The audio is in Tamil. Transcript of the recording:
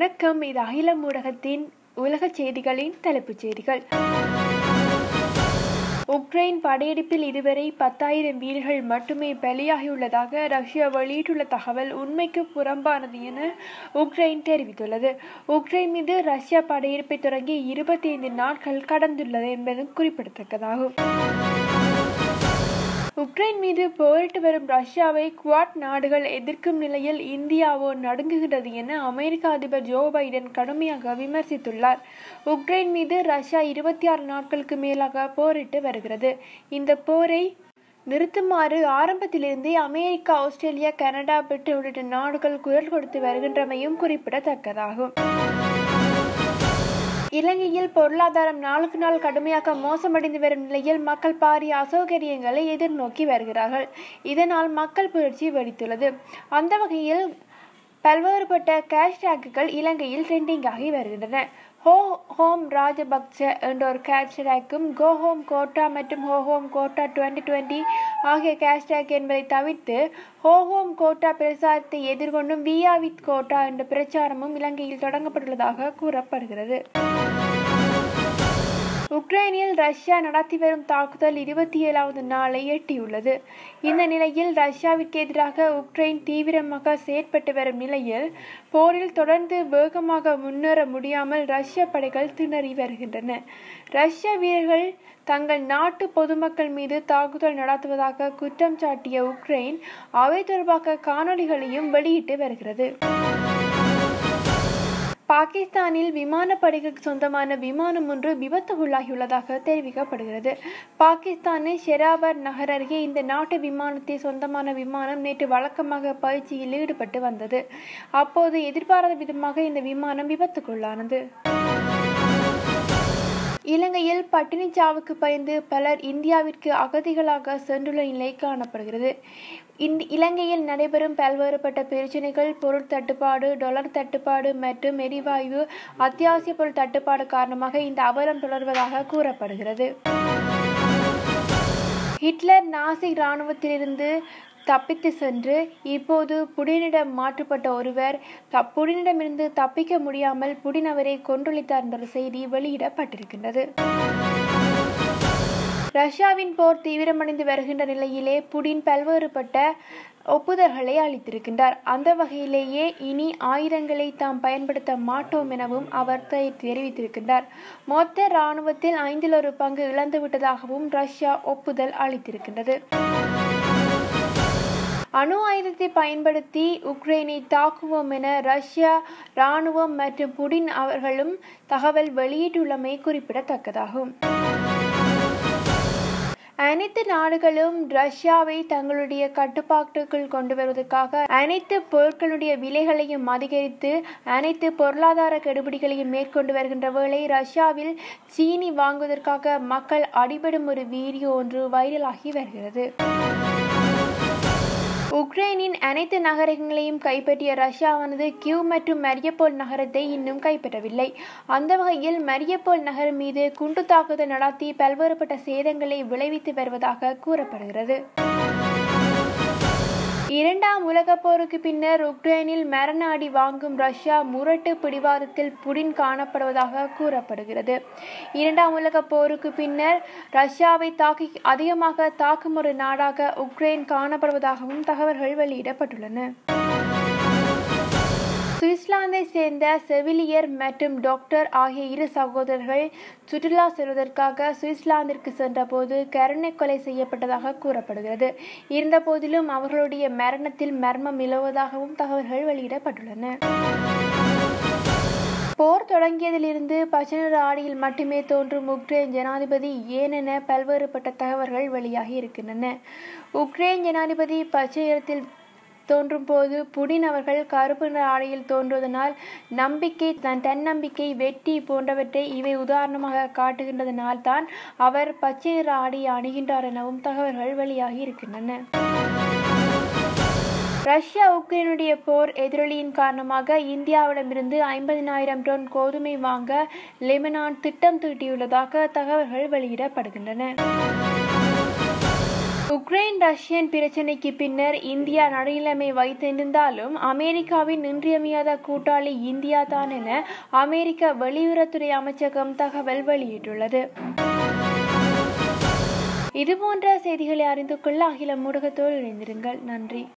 வணக்கம் இது அகில ஊடகத்தின் உலக செய்திகளின் தலைப்புச் செய்திகள் உக்ரைன் படையெடுப்பில் இதுவரை பத்தாயிரம் வீரர்கள் மட்டுமே பலியாகியுள்ளதாக ரஷ்யா வெளியிட்டுள்ள தகவல் உண்மைக்கு புறம்பானது என உக்ரைன் தெரிவித்துள்ளது உக்ரைன் மீது ரஷ்யா படையெடுப்பை தொடங்கி இருபத்தி ஐந்து நாட்கள் கடந்துள்ளது என்பதும் குறிப்பிடத்தக்கதாகும் உக்ரைன் மீது போரிட்டு வரும் ரஷ்யாவை குவாட் நாடுகள் எதிர்க்கும் நிலையில் இந்தியாவோ நடுங்குகிறது என அமெரிக்க அதிபர் ஜோ பைடன் கடுமையாக விமர்சித்துள்ளார் உக்ரைன் மீது ரஷ்யா இருபத்தி ஆறு நாட்களுக்கு மேலாக போரிட்டு வருகிறது இந்த போரை நிறுத்துமாறு ஆரம்பத்திலிருந்தே அமெரிக்கா ஆஸ்திரேலியா கனடா பிரிட்டன் உள்ளிட்ட நாடுகள் குரல் கொடுத்து வருகின்றமையும் குறிப்பிடத்தக்கதாகும் இலங்கையில் பொருளாதாரம் நாளுக்கு நாள் கடுமையாக மோசமடைந்து வரும் நிலையில் மக்கள் பாரிய அசௌகரியங்களை எதிர்நோக்கி வருகிறார்கள் இதனால் மக்கள் புரட்சி வெடித்துள்ளது அந்த வகையில் பல்வேறுபட்ட கேஷ்டாக்குகள் இலங்கையில் ட்ரெண்டிங் ஆகி வருகின்றன ஹோ ஹோம் ராஜபக்ச என்ற ஒரு கேஷ்டாக்கும் கோ ஹோம் கோட்டா மற்றும் ஹோ ஹோம் கோட்டா டுவெண்ட்டி டுவெண்ட்டி ஆகிய கேஷ்டாக் என்பதை தவிர்த்து ஹோ ஹோம் கோட்டா பிரச்சாரத்தை எதிர்கொண்டும் வியா வித் கோட்டா என்ற பிரச்சாரமும் இலங்கையில் தொடங்கப்பட்டுள்ளதாக கூறப்படுகிறது உக்ரைனில் ரஷ்யா நடத்தி வரும் தாக்குதல் இருபத்தி ஏழாவது நாளை எட்டியுள்ளது இந்த நிலையில் ரஷ்யாவிற்கு எதிராக உக்ரைன் தீவிரமாக செயற்பட்டு வரும் நிலையில் போரில் தொடர்ந்து வேகமாக முன்னேற முடியாமல் ரஷ்ய படைகள் திணறி வருகின்றன ரஷ்ய வீரர்கள் தங்கள் நாட்டு பொதுமக்கள் மீது தாக்குதல் நடத்துவதாக குற்றம் சாட்டிய உக்ரைன் அவை தொடர்பாக காணொலிகளையும் வெளியிட்டு வருகிறது பாகிஸ்தானில் விமானப்படைகளுக்கு சொந்தமான விமானம் ஒன்று விபத்துக்குள்ளாகியுள்ளதாக தெரிவிக்கப்படுகிறது பாகிஸ்தானின் ஷெராவர் நகர் அருகே இந்த நாட்டு விமானத்தை சொந்தமான விமானம் நேற்று வழக்கமாக பயிற்சியில் ஈடுபட்டு வந்தது அப்போது எதிர்பாராத விதமாக இந்த விமானம் விபத்துக்குள்ளானது இலங்கையில் பட்டினிச்சாவுக்கு பயந்து பலர் இந்தியாவிற்கு அகதிகளாக சென்றுள்ள நிலை காணப்படுகிறது இந்த இலங்கையில் நடைபெறும் பல்வேறுபட்ட பிரச்சினைகள் பொருள் தட்டுப்பாடு டொலர் தட்டுப்பாடு மற்றும் எரிவாயு அத்தியாவசிய பொருள் தட்டுப்பாடு காரணமாக இந்த அவலம் தொடர்வதாக கூறப்படுகிறது ஹிட்லர் நாசி இராணுவத்திலிருந்து தப்பித்து சென்று இப்போது புடினிடம் மாற்றப்பட்ட ஒருவர் த புடினிடமிருந்து தப்பிக்க முடியாமல் புடின் அவரை கொன்றொழித்தார் என்ற செய்தி வெளியிடப்பட்டிருக்கின்றது ரஷ்யாவின் போர் தீவிரமடைந்து வருகின்ற நிலையிலே புடின் பல்வேறுபட்ட ஒப்புதல்களை அளித்திருக்கின்றார் அந்த வகையிலேயே இனி ஆயுதங்களை தாம் பயன்படுத்த மாட்டோம் எனவும் அவர் தெரிவித்திருக்கின்றார் மொத்த இராணுவத்தில் ஐந்தில் ஒரு பங்கு இழந்துவிட்டதாகவும் ரஷ்யா ஒப்புதல் அளித்திருக்கின்றது அணு ஆயுதத்தை பயன்படுத்தி உக்ரைனை தாக்குவோம் என ரஷ்யா இராணுவம் மற்றும் புடின் அவர்களும் தகவல் வெளியிட்டுள்ளமை குறிப்பிடத்தக்கதாகும் அனைத்து நாடுகளும் ரஷ்யாவை தங்களுடைய கட்டுப்பாட்டுக்குள் கொண்டு வருவதற்காக அனைத்து பொருட்களுடைய விலைகளையும் அதிகரித்து அனைத்து பொருளாதார கெடுபிடிகளையும் மேற்கொண்டு வருகின்ற வேளை ரஷ்யாவில் சீனி வாங்குவதற்காக மக்கள் அடிபடும் ஒரு வீடியோ ஒன்று வைரலாகி வருகிறது உக்ரைனின் அனைத்து நகரங்களையும் கைப்பற்றிய ரஷ்யாவானது கியூ மற்றும் மரியப்போல் நகரத்தை இன்னும் கைப்பற்றவில்லை அந்த வகையில் மரியப்போல் நகரம் மீது குண்டு தாக்குதல் நடத்தி பல்வேறுபட்ட சேதங்களை விளைவித்து வருவதாக கூறப்படுகிறது இரண்டாம் உலகப் போருக்கு பின்னர் உக்ரைனில் மரண அடி வாங்கும் ரஷ்யா முரட்டு பிடிவாதத்தில் புடின் காணப்படுவதாக கூறப்படுகிறது இரண்டாம் உலகப் போருக்கு பின்னர் ரஷ்யாவை தாக்கி அதிகமாக தாக்கும் ஒரு நாடாக உக்ரைன் காணப்படுவதாகவும் தகவல்கள் வெளியிடப்பட்டுள்ளன சுவிட்சர்லாந்தை சேர்ந்த செவிலியர் மற்றும் டாக்டர் ஆகிய இரு சகோதரர்கள் சுற்றுலா செல்வதற்காக சுவிட்சர்லாந்திற்கு சென்றபோது கருணை கொலை செய்யப்பட்டதாக கூறப்படுகிறது இருந்தபோதிலும் அவர்களுடைய மரணத்தில் மர்மம் நிலவுவதாகவும் தகவல்கள் வெளியிடப்பட்டுள்ளன போர் தொடங்கியதிலிருந்து பச்சை ஆடியில் மட்டுமே தோன்றும் உக்ரைன் ஜனாதிபதி ஏனென பல்வேறுபட்ட தகவல்கள் வெளியாகி இருக்கின்றன உக்ரைன் ஜனாதிபதி பச்சை நிறத்தில் தோன்றும் போது புடின் அவர்கள் கருப்பு நிற ஆடையில் தோன்றுவதனால் நம்பிக்கை தன் தன்னம்பிக்கை வெற்றி போன்றவற்றை இவை உதாரணமாக காட்டுகின்றதனால் தான் அவர் பச்சை நிற ஆடையை அணுகின்றார் எனவும் தகவல்கள் வெளியாகி இருக்கின்றன ரஷ்யா உக்ரைனுடைய போர் எதிரொலியின் காரணமாக இந்தியாவிடமிருந்து ஐம்பதினாயிரம் டன் கோதுமை வாங்க லெபனான் திட்டம் தீட்டியுள்ளதாக தகவல்கள் வெளியிடப்படுகின்றன உக்ரைன் ரஷ்யன் பிரச்சினைக்கு பின்னர் இந்தியா நடுநிலைமை வைத்திருந்தாலும் அமெரிக்காவின் இன்றியமையாத கூட்டாளி இந்தியா தான் என அமெரிக்க வெளியுறவுத்துறை அமைச்சகம் தகவல் வெளியிட்டுள்ளது இதுபோன்ற செய்திகளை அறிந்து கொள்ள அகில ஊடகத்தோடு இணைந்திருங்கள் நன்றி